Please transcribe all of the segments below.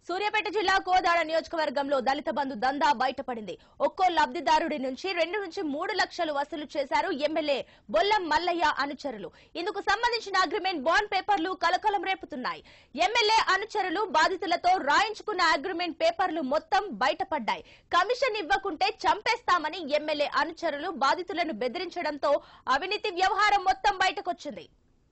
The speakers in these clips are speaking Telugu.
సూర్యాపేట జిల్లా కోదాడ నియోజకవర్గంలో దళిత బంధు దందా బయటపడింది ఒక్కో లబ్ధిదారుడి నుంచి రెండు నుంచి మూడు లక్షలు వసూలు చేశారు ఎమ్మెల్యే బొల్లం మల్లయ్య అనుచరులు ఇందుకు సంబంధించిన అగ్రిమెంట్ బాండ్ పేపర్లు కలకలం రేపుతున్నాయి ఎమ్మెల్యే అనుచరులు బాధితులతో రాయించుకున్న అగ్రిమెంట్ పేపర్లు మొత్తం బయటపడ్డాయి కమిషన్ ఇవ్వకుంటే చంపేస్తామని ఎమ్మెల్యే అనుచరులు బాధితులను బెదిరించడంతో అవినీతి వ్యవహారం మొత్తం బయటకొచ్చింది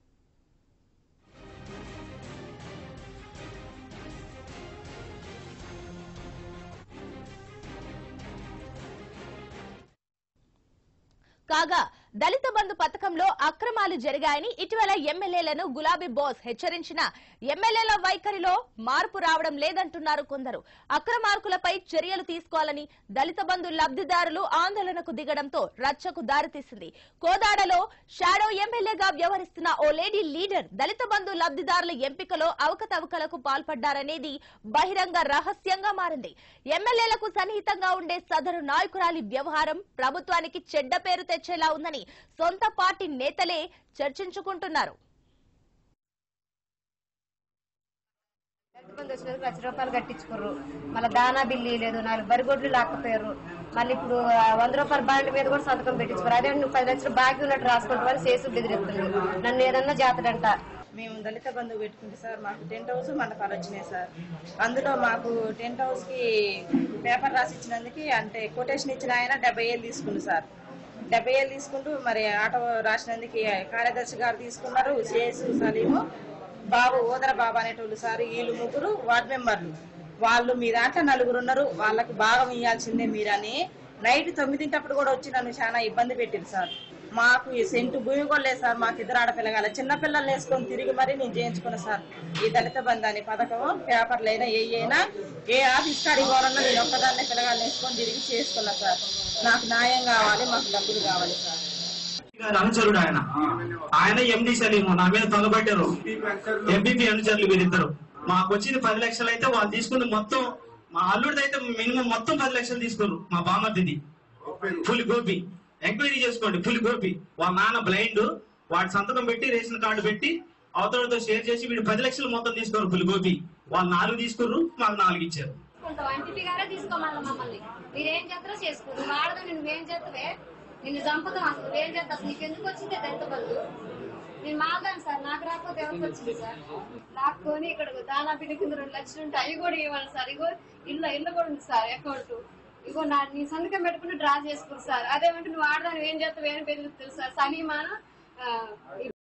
కాగా దళిత బంధు పథకంలో అక్రమాలు జరిగాయని ఇటీవల ఎమ్మెల్యేలను గులాబీ బాస్ హెచ్చరించిన ఎమ్మెల్యేల వైఖరిలో మార్పు రావడం లేదంటున్నారు కొందరు అక్రమార్కులపై చర్యలు తీసుకోవాలని దళిత బంధు లబ్ధిదారులు ఆందోళనకు దిగడంతో రచ్చకు దారితీసింది కోదాడలో షాడో ఎమ్మెల్యేగా వ్యవహరిస్తున్న ఓ లేడీ లీడర్ దళిత బంధు లబ్ధిదారుల ఎంపికలో అవకతవకలకు పాల్పడ్డారనేది బహిరంగ రహస్యంగా మారింది ఎమ్మెల్యేలకు సన్నిహితంగా ఉండే సదరు నాయకురాలి వ్యవహారం ప్రభుత్వానికి చెడ్డ పేరు తెచ్చేలా ఉందని సొంత పార్టీ నేతలే చర్చించుకుంటున్నారు దళిత బంధు వచ్చినందుకు లక్ష రూపాయలు కట్టించుకోర్రు మళ్ళీ దానా బిల్లు లేదు నాలుగు బరిగొడ్లు లాక్కపోయారు మళ్ళీ ఇప్పుడు ఆ వంద రూపాయల బాండ్ మీద కూడా సంతకం పెట్టించుకోరు అదే నువ్వు పది లక్షలు బాకీ ఉన్నట్టు రాసుకుంటామని చేసి బెదిరిస్తున్నారు నన్ను ఏదన్నా జాతడంట మేము దళిత బంధువు పెట్టుకుంటే సార్ మాకు టెంట్ హౌస్ మండపాలు వచ్చినాయి సార్ అందులో మాకు టెంట్ హౌస్ కి పేపర్ రాసి ఇచ్చినందుకు అంటే కొటేషన్ ఇచ్చిన ఆయన డెబ్బై ఏళ్ళు తీసుకుంది సార్ డెబ్బై ఏళ్ళు తీసుకుంటూ మరి ఆటో రాసినందుకు కార్యదర్శి గారు తీసుకున్నారు శేషు సలీము బాబు ఓదర బాబు అనేటోళ్ళు సార్ వీళ్ళు ముగ్గురు వార్డు మెంబర్లు వాళ్ళు మీ దాంట్లో నలుగురు ఉన్నారు వాళ్ళకి భాగం ఇవ్వాల్సిందే మీరని నైట్ తొమ్మిదింటప్పుడు కూడా వచ్చి నన్ను చాలా ఇబ్బంది పెట్టింది సార్ మాకు ఈ సెంటు భూమి కూడా లేదు సార్ మాకు ఇద్దరు ఆడపిల్లగాల చిన్న పిల్లల్ని వేసుకొని తిరిగి మరీ నేను చేయించుకున్నా సార్ ఈ దళిత బంధాన్ని పథకం పేపర్లు అయినా ఏ అయినా ఏ ఆఫీస్ కాడికి పోవాలన్నా నేను ఒక్కదాన్నే పిల్లగాళ్ళని వేసుకొని తిరిగి చేసుకున్నా సార్ నాకు న్యాయం కావాలి మాకు డబ్బులు కావాలి సార్ గారి అనుచరుడు ఆయన ఆయన ఎండి సలీము నా మీద తొలబట్టారు ఎంపీపీ అనుచరులు వీరిద్దరు మాకు వచ్చింది పది లక్షలు అయితే వాళ్ళు తీసుకుంది మొత్తం మా అల్లుడిది అయితే మినిమం మొత్తం పది లక్షలు తీసుకున్నారు మా బామర్దిది పులి గోపి ఎంక్వైరీ చేసుకోండి పులి గోపి వాళ్ళ నాన్న బ్లైండ్ వాడి సంతకం పెట్టి రేషన్ కార్డు పెట్టి అవతలతో షేర్ చేసి వీడు పది లక్షలు మొత్తం తీసుకోరు పులి గోపి వాళ్ళు నాలుగు తీసుకుర్రు మాకు నాలుగు ఇచ్చారు తీసుకుంటావు ఎంపీ గారే తీసుకోమల్ల మమ్మల్ని మీరేం చేస్తారో చేసుకో నువ్వు ఆడదు నువ్వేం చేస్తావే నిన్ను చంపుతాం అసలు నువ్వేం చేస్తావు అసలు నీకు ఎందుకు వచ్చింది దళిత బంధు నేను మాగాను సార్ నాకు రాకపోతే ఎవరికి వచ్చింది సార్ లాక్కొని ఇక్కడ దానా బిడ్డ కింద రెండు లక్షలు ఉంటే అవి కూడా ఇవ్వాలి సార్ ఇగో ఇల్లు ఇల్లు కూడా ఉంది సార్ అకౌంట్ ఇగో నా నీ సంతకం పెట్టుకుని డ్రా చేసుకుని సార్ అదేమంటే నువ్వు ఆడదాన్ని ఏం చేస్తావు ఏం బెదిరిస్తుంది సార్ సలీమాన